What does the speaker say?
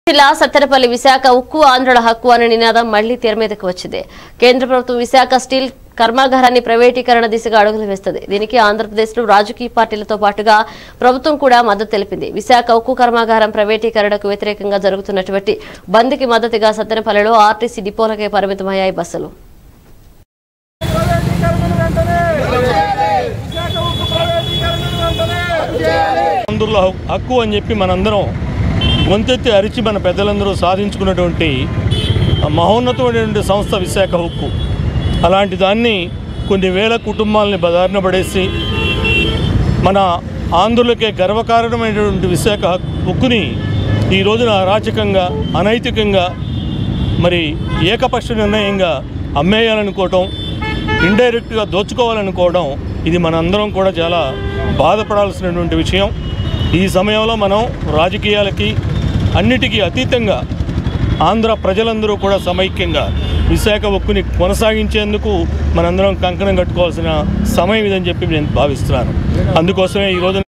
జిల్లా సత్తెనపల్లి విశాఖ ఉక్కు ఆంధ్రుల హక్కు అనే నినాదం మళ్లీ తెర మీదకు వచ్చింది కేంద్ర ప్రభుత్వం విశాఖ స్టీల్ కర్మాగారాన్ని ప్రైవేటీకరణ దిశగా అడుగులు వేస్తుంది దీనికి ఆంధ్రప్రదేశ్లో రాజకీయ పార్టీలతో పాటుగా ప్రభుత్వం కూడా మద్దతు తెలిపింది విశాఖ ఉక్కు కర్మాగారం ప్రైవేటీకరణకు వ్యతిరేకంగా జరుగుతున్నటువంటి బంద్కి మద్దతుగా సత్తెనపల్లిలో ఆర్టీసీ డిపోలకే పరిమితమయ్యాయి బస్సులు ఆంధ్రుల హక్కు అని చెప్పి మనందరం గొంతెత్తి అరిచి మన పెద్దలందరూ సాధించుకున్నటువంటి మహోన్నతమైనటువంటి సంస్థ విశాఖ హక్కు అలాంటి దాన్ని కొన్ని వేల కుటుంబాలని బదారిన పడేసి మన ఆంధ్రులకే గర్వకారణమైనటువంటి విశాఖ హక్కుని ఈ రోజున అరాచకంగా అనైతికంగా మరి ఏకపక్ష నిర్ణయంగా అమ్మేయాలనుకోవటం ఇండైరెక్ట్గా దోచుకోవాలనుకోవడం ఇది మనందరం కూడా చాలా బాధపడాల్సినటువంటి విషయం ఈ సమయంలో మనం రాజకీయాలకి అన్నిటికీ అతీతంగా ఆంధ్ర ప్రజలందరూ కూడా సమైక్యంగా విశాఖ ఉక్కుని కొనసాగించేందుకు మనందరం కంకణం కట్టుకోవాల్సిన సమయం ఇదని చెప్పి నేను భావిస్తున్నాను అందుకోసమే ఈరోజు